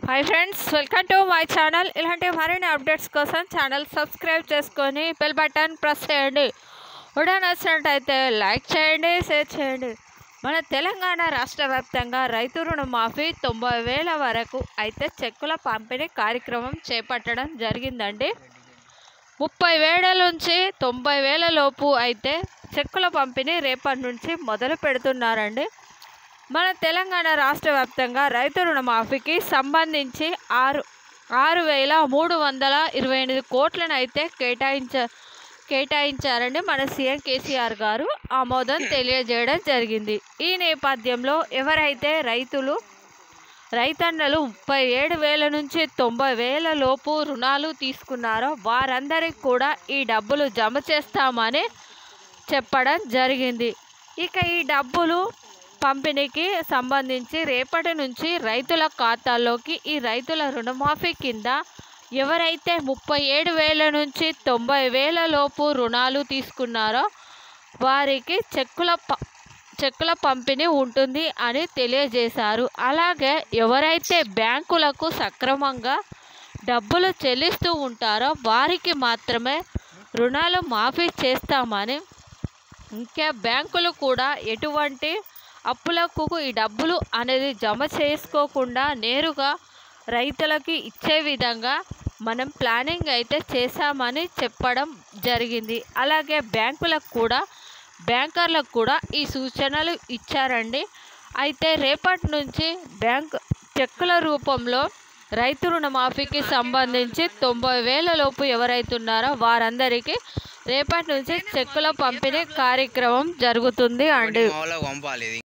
hi friends welcome to my channel ఇలాంటి మరిన్ని updates కోసం ఛానల్ సబ్స్క్రైబ్ చేసుకొని బెల్ బటన్ ప్రెస్ చేయండి కూడా నచ్చినట్టయితే లైక్ చేయండి షేర్ చేయండి మన తెలంగాణ రాష్ట్ర వ్యాప్తంగా రైతు రుణమాఫీ తొంభై వేల వరకు అయితే చెక్కుల పంపిణీ కార్యక్రమం చేపట్టడం జరిగిందండి ముప్పై వేల నుంచి తొంభై వేల లోపు అయితే చెక్కుల పంపిణీ రేపటి నుంచి మొదలు పెడుతున్నారండి మన తెలంగాణ రాష్ట్ర వ్యాప్తంగా రైతు రుణమాఫీకి సంబంధించి ఆరు ఆరు వేల మూడు వందల ఇరవై ఎనిమిది కోట్లను అయితే కేటాయించ కేటాయించారండి మన సీఎం కేసీఆర్ గారు ఆమోదం తెలియజేయడం జరిగింది ఈ నేపథ్యంలో ఎవరైతే రైతులు రైతన్నలు ముప్పై ఏడు వేల నుంచి తొంభై వేల లోపు రుణాలు తీసుకున్నారో వారందరికి కూడా ఈ డబ్బులు జమ చేస్తామని చెప్పడం జరిగింది ఇక ఈ డబ్బులు పంపిణీకి సంబంధించి రేపటి నుంచి రైతుల ఖాతాల్లోకి ఈ రైతుల రుణమాఫీ కింద ఎవరైతే ముప్పై ఏడు వేల నుంచి తొంభై వేల లోపు రుణాలు తీసుకున్నారో వారికి చెక్కుల ప చెక్కుల పంపిణీ ఉంటుంది అని తెలియజేశారు అలాగే ఎవరైతే బ్యాంకులకు సక్రమంగా డబ్బులు చెల్లిస్తూ ఉంటారో వారికి మాత్రమే రుణాలు మాఫీ చేస్తామని ఇంకా బ్యాంకులు కూడా ఎటువంటి అప్పులకు ఈ డబ్బులు అనేది జమ చేసుకోకుండా నేరుగా రైతులకి ఇచ్చే విధంగా మనం ప్లానింగ్ అయితే చేశామని చెప్పడం జరిగింది అలాగే బ్యాంకులకు కూడా బ్యాంకర్లకు కూడా ఈ సూచనలు ఇచ్చారండి అయితే రేపటి నుంచి బ్యాంక్ చెక్కుల రూపంలో రైతు రుణమాఫీకి సంబంధించి తొంభై వేల లోపు ఎవరైతున్నారో వారందరికీ రేపటి నుంచి చెక్కుల పంపిణీ కార్యక్రమం జరుగుతుంది అండి మా వాళ్ళకి పంపాలి ఇది